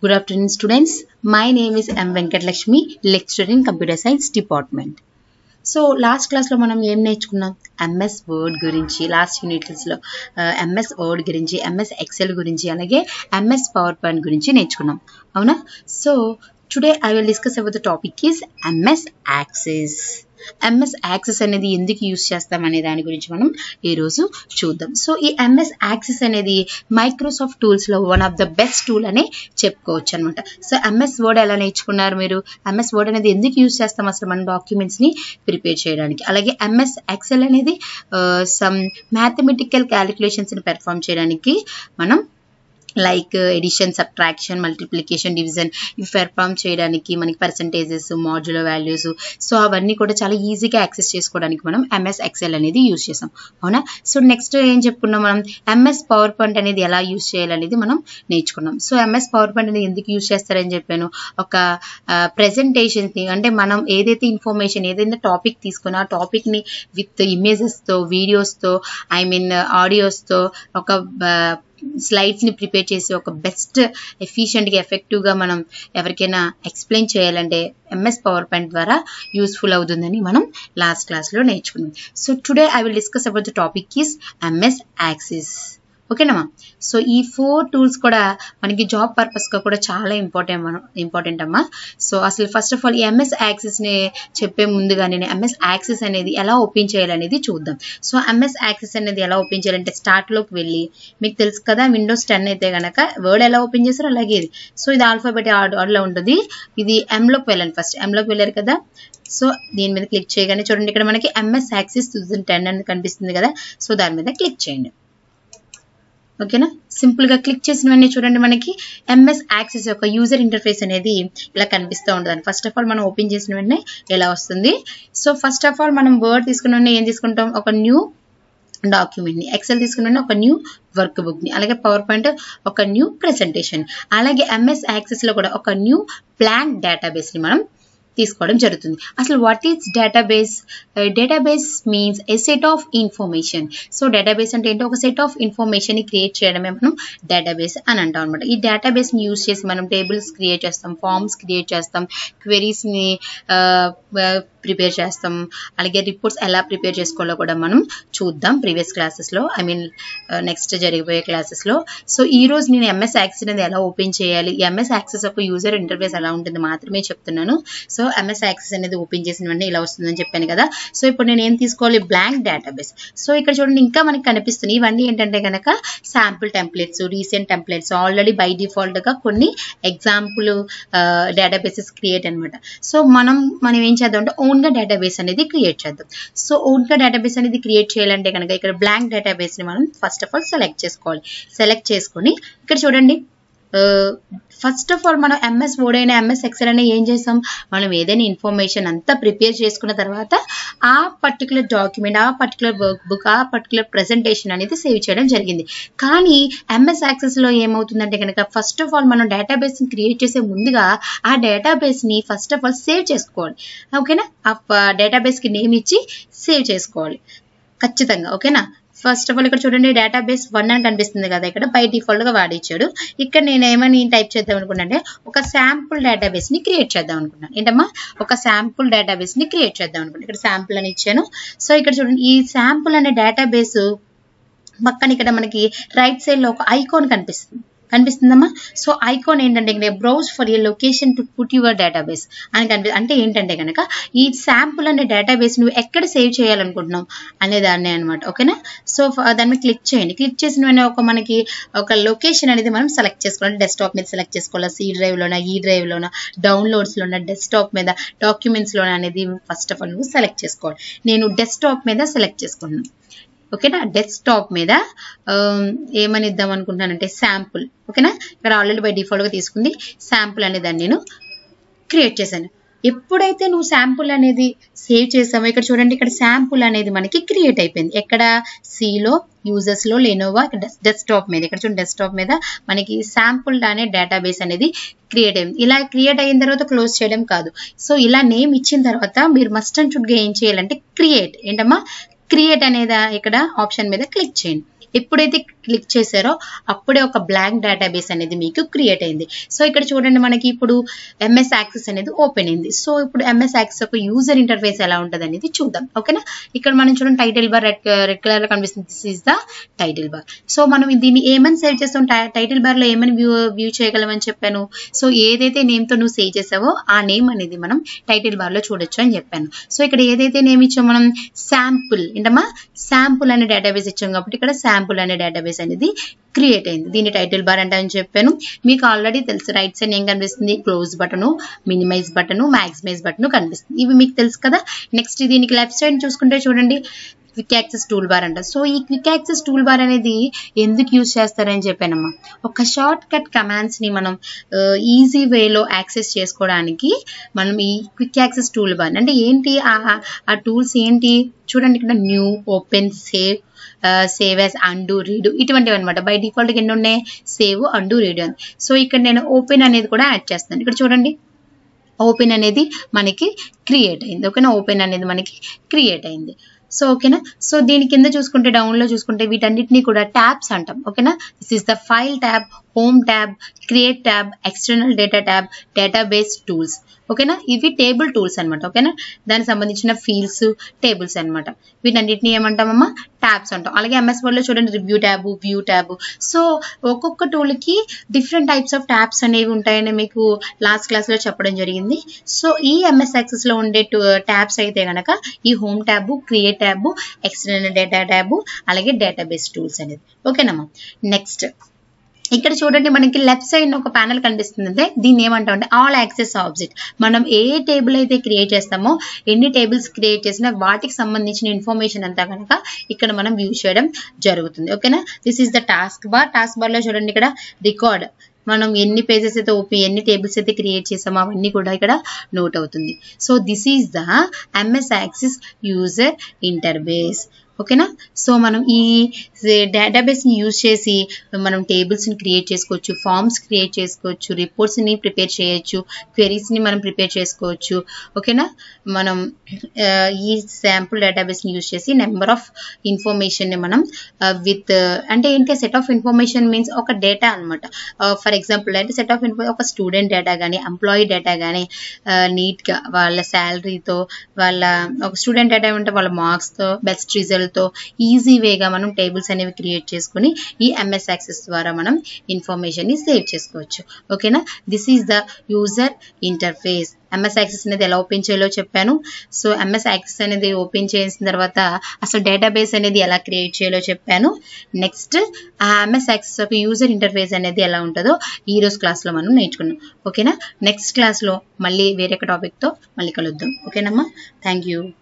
Good afternoon, students. My name is M. Venkatalakshmi, lecturer in Computer Science Department. So last క్లాస్లో మనం ఏం నేర్చుకున్నాం MS Word గురించి last యూనిట్స్లో ఎంఎస్ వర్డ్ గురించి ఎంఎస్ ఎక్సెల్ గురించి అలాగే ఎంఎస్ పవర్ పాయింట్ గురించి నేర్చుకున్నాం అవునా so today I will discuss about the topic is MS Access MS Access అనేది ఎందుకు యూస్ చేస్తాం అనే దాని గురించి మనం ఈరోజు చూద్దాం సో ఈ ఎంఎస్ యాక్సెస్ అనేది మైక్రోసాఫ్ట్ టూల్స్లో one of the best tool అనే చెప్పుకోవచ్చు అనమాట సో ఎంఎస్ వర్డ్ ఎలా నేర్చుకున్నారు మీరు ఎంఎస్ వర్డ్ అనేది ఎందుకు యూస్ చేస్తాం అసలు మన డాక్యుమెంట్స్ని ప్రిపేర్ చేయడానికి అలాగే ఎంఎస్ ఎక్సెల్ అనేది సమ్ మ్యాథమెటికల్ క్యాలిక్యులేషన్స్ని పెర్ఫామ్ చేయడానికి మనం like addition subtraction multiplication division ఇవి పెర్ఫామ్ చేయడానికి మనకి పర్సంటేజెస్ మాడ్యులర్ వాల్యూస్ సో అవన్నీ కూడా చాలా ఈజీగా యాక్సెస్ చేసుకోవడానికి మనం ఎంఎస్ ఎక్సెల్ అనేది యూజ్ చేసాం అవునా సో నెక్స్ట్ ఏం చెప్పుకున్నాం మనం ఎంఎస్ పవర్ పాయింట్ అనేది ఎలా యూజ్ చేయాలనేది మనం నేర్చుకున్నాం సో ఎంఎస్ పవర్ పాయింట్ అనేది ఎందుకు యూజ్ చేస్తారని చెప్పాను ఒక ప్రెజెంటేషన్స్ని అంటే మనం ఏదైతే ఇన్ఫర్మేషన్ ఏదైతే టాపిక్ తీసుకుని ఆ టాపిక్ని విత్ ఇమేజెస్తో వీడియోస్తో ఐ మీన్ ఆడియోస్తో ఒక స్లైడ్స్ని ప్రిపేర్ చేసి ఒక బెస్ట్ ఎఫిషియెంట్గా ఎఫెక్టివ్గా మనం ఎవరికైనా ఎక్స్ప్లెయిన్ చేయాలంటే ఎంఎస్ పవర్ పాయింట్ ద్వారా యూస్ఫుల్ అవుతుందని మనం లాస్ట్ క్లాస్లో నేర్చుకున్నాం so today I will discuss about the topic is MS Access ఓకేనమ్మా సో ఈ ఫోర్ టూల్స్ కూడా మనకి జాబ్ పర్పస్గా కూడా చాలా ఇంపార్టెంట్ మనం ఇంపార్టెంట్ అమ్మా సో అసలు ఫస్ట్ ఆఫ్ ఆల్ ఈ ఎంఎస్ యాక్సెస్ని చెప్పే ముందుగా నేను ఎంఎస్ యాక్సెస్ అనేది ఎలా ఓపెన్ చేయాలనేది చూద్దాం సో ఎంఎస్ యాక్సెస్ అనేది ఎలా ఓపెన్ చేయాలంటే స్టార్ట్లోకి వెళ్ళి మీకు తెలుసు కదా విండోస్ టెన్ అయితే కనుక వర్డ్ ఎలా ఓపెన్ చేస్తారో అలాగే ఇది సో ఇది ఆల్ఫాబెట్ ఆర్డర్లో ఉంటుంది ఇది ఎంలోకి వెళ్ళండి ఫస్ట్ ఎంలోకి వెళ్ళారు కదా సో దీని మీద క్లిక్ చేయగానే చూడండి ఇక్కడ మనకి MS Access two thousand ten అని కనిపిస్తుంది కదా సో దాని మీద క్లిక్ చేయండి ఓకేనా సింపుల్గా క్లిక్ చేసిన వెంటనే చూడండి మనకి ఎంఎస్ యాక్సెస్ యొక్క యూజర్ ఇంటర్ఫేస్ అనేది ఇలా కనిపిస్తూ ఉంటుంది ఫస్ట్ ఆఫ్ ఆల్ మనం ఓపెన్ చేసిన వెంటనే ఎలా వస్తుంది సో ఫస్ట్ ఆఫ్ ఆల్ మనం వర్డ్ తీసుకున్న వెంటనే ఏం తీసుకుంటాం ఒక న్యూ డాక్యుమెంట్ని ఎక్సెల్ తీసుకున్న ఒక న్యూ వర్క్ బుక్ని అలాగే పవర్ పాయింట్ ఒక న్యూ ప్రెజెంటేషన్ అలాగే ఎంఎస్ యాక్సెస్లో కూడా ఒక న్యూ ప్లాన్ డేటాబేస్ని మనం తీసుకోవడం జరుగుతుంది అసలు what is database database means a set of information so database అంటే ఏంటో ఒక సెట్ ఆఫ్ ఇన్ఫర్మేషన్ని క్రియేట్ చేయడమే మనం డేటాబేస్ అని అంటాం అనమాట ఈ డేటాబేస్ని యూజ్ చేసి మనం టేబుల్స్ క్రియేట్ చేస్తాం ఫార్మ్స్ క్రియేట్ చేస్తాం క్వెరీస్ని ప్రిపేర్ చేస్తాం అలాగే రిపోర్ట్స్ ఎలా ప్రిపేర్ చేసుకోవాలో కూడా మనం చూద్దాం ప్రీవియస్ క్లాసెస్లో ఐ మీన్ నెక్స్ట్ జరిగిపోయే క్లాసెస్లో సో ఈ రోజు నేను ఎంఎస్ యాక్సెస్ అనేది ఎలా ఓపెన్ చేయాలి ఎంఎస్ యాక్సెస్ యొక్క యూజర్ ఇంటర్ఫేస్ ఎలా ఉంటుంది మాత్రమే చెప్తున్నాను సో ఎంఎస్ యాక్సెస్ అనేది ఓపెన్ చేసిన వెంటనే ఇలా వస్తుందని చెప్పాను కదా సో ఇప్పుడు నేను ఏం తీసుకోవాలి బ్లాంక్ డేటాబేస్ సో ఇక్కడ చూడండి ఇంకా మనకి కనిపిస్తుంది ఇవన్నీ ఏంటంటే కనుక sample templates recent templates already by డిఫాల్ట్గా కొన్ని ఎగ్జాంపుల్ డేటాబేసెస్ క్రియేట్ అనమాట సో మనం మనం ఏం చేద్దాం అంటే ఓన్గా డేటాబేస్ అనేది క్రియేట్ చేద్దాం సో ఓన్గా డేటాబేస్ అనేది క్రియేట్ చేయాలంటే కనుక ఇక్కడ బ్లాంక్ డేటాబేస్ని మనం ఫస్ట్ ఆఫ్ ఆల్ సెలెక్ట్ చేసుకోవాలి సెలెక్ట్ చేసుకొని ఇక్కడ చూడండి ఫస్ట్ ఆఫ్ ఆల్ మనం ఎంఎస్ వర్డ్ అయినా ఎంఎస్ ఎక్సెల్ అయినా ఏం చేసాం మనం ఏదైనా ఇన్ఫర్మేషన్ అంతా ప్రిపేర్ చేసుకున్న తర్వాత ఆ పర్టికులర్ డాక్యుమెంట్ ఆ పర్టికులర్ వర్క్ బుక్ ఆ పర్టికులర్ ప్రెజెంటేషన్ అనేది సేవ్ చేయడం జరిగింది కానీ ఎంఎస్ యాక్సెస్లో ఏమవుతుందంటే కనుక ఫస్ట్ ఆఫ్ ఆల్ మనం డేటాబేస్ని క్రియేట్ చేసే ముందుగా ఆ డేటాబేస్ని ఫస్ట్ ఆఫ్ ఆల్ సేవ్ చేసుకోవాలి ఓకేనా ఆ డేటాబేస్కి నేమ్ ఇచ్చి సేవ్ చేసుకోవాలి ఖచ్చితంగా ఓకేనా ఫస్ట్ ఆఫ్ ఆల్ ఇక్కడ చూడండి డేటాబేస్ వన్ అని కనిపిస్తుంది కదా ఇక్కడ బై డిఫాల్ట్గా వాడిచ్చాడు ఇక్కడ నేను ఏమని టైప్ చేద్దాం అనుకున్నానంటే ఒక శాంపుల్ డేటాబేస్ని క్రియేట్ చేద్దాం అనుకున్నాను ఏంటమ్మా ఒక శాంపుల్ డేటాబేస్ని క్రియేట్ చేద్దాం అనుకున్నాను ఇక్కడ శాంపుల్ అని ఇచ్చాను సో ఇక్కడ చూడండి ఈ శాంపుల్ అనే డేటాబేస్ పక్కన ఇక్కడ మనకి రైట్ సైడ్లో ఒక ఐకాన్ కనిపిస్తుంది కనిపిస్తుందమ్మా సో ఐకాన్ ఏంటంటే ఇక్కడ browse for a location to put your database అని కనిపి అంటే ఏంటంటే కనుక ఈ శాంపుల్ అనే డేటాబేస్ నువ్వు ఎక్కడ సేవ్ చేయాలనుకుంటున్నావు అనే దాన్ని అనమాట ఓకేనా సో దాని మీద క్లిక్ చేయండి క్లిక్ చేసిన వెంటనే ఒక మనకి ఒక లొకేషన్ అనేది మనం సెలెక్ట్ చేసుకోవాలి డెస్క్టాప్ మీద సెలెక్ట్ చేసుకోవాలి సి డ్రైవ్లోనా ఈ డ్రైవ్లోనా డౌన్లోడ్స్లోనా డెస్క్టాప్ మీద డాక్యుమెంట్స్లోనా అనేది ఫస్ట్ ఆఫ్ ఆల్ నువ్వు సెలెక్ట్ చేసుకోవాలి నేను డెస్క్టాప్ మీద సెలెక్ట్ చేసుకున్నాను ఓకేనా డెస్క్టాప్ మీద ఏమని ఇద్దాం అనుకుంటున్నానంటే శాంపుల్ ఓకేనా ఇక్కడ ఆల్రెడీ బై డిఫాల్ట్గా తీసుకుంది శాంపుల్ అనే దాన్ని నేను క్రియేట్ చేశాను ఎప్పుడైతే నువ్వు శాంపుల్ అనేది సేవ్ చేసావో ఇక్కడ చూడండి ఇక్కడ శాంపుల్ అనేది మనకి క్రియేట్ అయిపోయింది ఎక్కడ సిలో యూజర్స్లో లెనోవా డెస్క్టాప్ మీద ఇక్కడ చూడండి డెస్క్టాప్ మీద మనకి శాంపుల్ అనే డేటాబేస్ అనేది క్రియేట్ అయింది ఇలా క్రియేట్ అయిన తర్వాత క్లోజ్ చేయడం కాదు సో ఇలా నేమ్ ఇచ్చిన తర్వాత మీరు మస్ట్ అండ్ షుడ్గా ఏం చేయాలంటే క్రియేట్ ఏంటమ్మా క్రియేట్ అనేది ఇక్కడ ఆప్షన్ మీద క్లిక్ చేయండి ఎప్పుడైతే క్లిక్ చేశారో అప్పుడే ఒక బ్లాంక్ డేటాబేస్ అనేది మీకు క్రియేట్ అయింది సో ఇక్కడ చూడండి మనకి ఇప్పుడు ఎంఎస్ యాక్సెస్ అనేది ఓపెన్ అయింది సో ఇప్పుడు ఎంఎస్ యాక్సెస్ ఒక యూజర్ ఇంటర్ఫేస్ ఎలా ఉంటుంది అనేది చూద్దాం ఓకేనా ఇక్కడ మనం చూడండి title bar red red colour లో కనిపిస్తుంది this is the title bar so మనం దీన్ని ఏమని సేవ్ చేస్తాం టైటిల్ బార్ లో ఏమని వ్యూ వ్యూ చేయగలమని చెప్పాను సో ఏదైతే నేమ్ తో నువ్వు సేవ్ చేసావో ఆ నేమ్ అనేది మనం టైటిల్ బార్ లో చూడొచ్చు అని చెప్పాను సో ఇక్కడ ఏదైతే నేమ్ ఇచ్చామో మనం శాంపుల్ ఏంటమ్మా శాంపుల్ అనే డేటాబేస్ ఇచ్చాం కాబట్టి ఇక్కడ శాంపుల్ అనే డేటాబేస్ అనేది క్రియేట్ అయింది దీని టైటిల్ బార్ అంటే అని చెప్పాను మీకు ఆల్రెడీ తెలుసు రైట్ సైడ్ ఏం కనిపిస్తుంది close button minimize button maximize button కనిపిస్తుంది ఇవి మీకు తెలుసు కదా నెక్స్ట్ దీనికి లెఫ్ట్ సైడ్ చూసుకుంటే చూడండి క్విక్ యాక్సెస్ టూల్ బార్ అంట సో ఈ క్విక్ యాక్సెస్ టూల్ బార్ అనేది ఎందుకు యూజ్ చేస్తారని చెప్పానమ్మా ఒక షార్ట్ కట్ కమాండ్స్ ని మనం ఈజీ వేలో యాక్సెస్ చేసుకోవడానికి మనం ఈ క్విక్ యాక్సెస్ టూల్ బార్ అంటే ఏంటి ఆ టూల్స్ ఏంటి చూడండి ఇక్కడ new open save save as undo redo ఇటువంటివి అనమాట బై డిఫాల్ట్గా ఎన్ని ఉన్నాయి సేవ్ అండు రీడ్ అని సో ఇక్కడ నేను ఓపెన్ అనేది కూడా యాడ్ చేస్తాను ఇక్కడ చూడండి ఓపెన్ అనేది మనకి క్రియేట్ అయింది ఓకేనా ఓపెన్ అనేది మనకి క్రియేట్ అయింది సో ఓకేనా సో దీని కింద చూసుకుంటే డౌన్లో చూసుకుంటే వీటన్నిటిని కూడా ట్యాబ్స్ అంటాం ఓకేనా this is the file tab home tab create tab external data tab database tools ఓకేనా ఇవి టేబుల్ టూల్స్ అనమాట ఓకేనా దానికి సంబంధించిన ఫీల్డ్స్ టేబుల్స్ అనమాట వీటన్నిటిని ఏమంటామమ్మా ట్యాబ్స్ అంటాం అలాగే ఎంఎస్ వర్డ్లో చూడండి review tab view tab so ఒక్కొక్క టూల్కి డిఫరెంట్ టైప్స్ ఆఫ్ ట్యాబ్స్ అనేవి ఉంటాయని మీకు లాస్ట్ క్లాస్లో చెప్పడం జరిగింది సో ఈ ఎంఎస్ యాక్సెస్లో ఉండే ట్యాబ్స్ అయితే కనుక ఈ home tab create tab external data tab అలాగే డేటాబేస్ టూల్స్ అనేది ఓకేనమ్మా నెక్స్ట్ ఇక్కడ చూడండి మనకి లెఫ్ట్ సైడ్ ఒక ప్యానల్ కనిపిస్తుంది అంటే దీన్ని ఏమంటాం అంటే ఆల్ యాక్సెస్ ఆబ్జెక్ట్ మనం ఏ టేబుల్ అయితే క్రియేట్ చేస్తామో ఎన్ని టేబుల్స్ క్రియేట్ చేసినా వాటికి సంబంధించిన ఇన్ఫర్మేషన్ అంతా కనుక ఇక్కడ మనం వ్యూ చేయడం జరుగుతుంది ఓకేనా this is the taskbar taskbar లో చూడండి ఇక్కడ రికార్డ్ మనం ఎన్ని పేజెస్ అయితే ఓపెన్ ఎన్ని టేబుల్స్ అయితే క్రియేట్ చేసామో అవన్నీ కూడా ఇక్కడ నోట్ అవుతుంది so this is the MS Access user interface ఓకేనా సో మనం ఈ డేటాబేస్ని యూజ్ చేసి మనం టేబుల్స్ని క్రియేట్ చేసుకోవచ్చు ఫామ్స్ క్రియేట్ చేసుకోవచ్చు రిపోర్ట్స్ని ప్రిపేర్ చేయొచ్చు క్వెరీస్ని మనం ప్రిపేర్ చేసుకోవచ్చు ఓకేనా మనం ఈ శాంపుల్ డేటాబేస్ని యూజ్ చేసి నెంబర్ ఆఫ్ ఇన్ఫర్మేషన్ని మనం విత్ అంటే ఏంటి సెట్ ఆఫ్ ఇన్ఫర్మేషన్ మీన్స్ ఒక డేటా అనమాట ఫర్ ఎగ్జాంపుల్ అంటే సెట్ ఆఫ్ ఇన్ఫో ఒక స్టూడెంట్ డేటా కానీ ఎంప్లాయీ డేటా కానీ నీట్గా వాళ్ళ శాలరీతో వాళ్ళ ఒక స్టూడెంట్ డేటా ఉంటే వాళ్ళ మార్క్స్తో బెస్ట్ రిజల్ట్తో ఈజీ వేగా మనం టేబుల్స్ అనేవి క్రియేట్ చేసుకుని ఈ ఎంఎస్ యాక్సెస్ ద్వారా మనం ఇన్ఫర్మేషన్ని సేవ్ చేసుకోవచ్చు ఓకేనా this is the user interface MS Access అనేది ఎలా ఓపెన్ చేయాలో చెప్పాను సో ఎంఎస్ యాక్సెస్ అనేది ఓపెన్ చేసిన తర్వాత అసలు డేటాబేస్ అనేది ఎలా క్రియేట్ చేయాలో చెప్పాను నెక్స్ట్ ఆ ఎంఎస్ యాక్సెస్ ఒక యూజర్ ఇంటర్ఫేస్ అనేది ఎలా ఉంటుందో ఈ రోజు క్లాస్లో మనం నేర్చుకున్నాం ఓకేనా నెక్స్ట్ క్లాస్లో మళ్ళీ వేరే టాపిక్తో మళ్ళీ కలుద్దాం ఓకేనమ్మా థ్యాంక్ యూ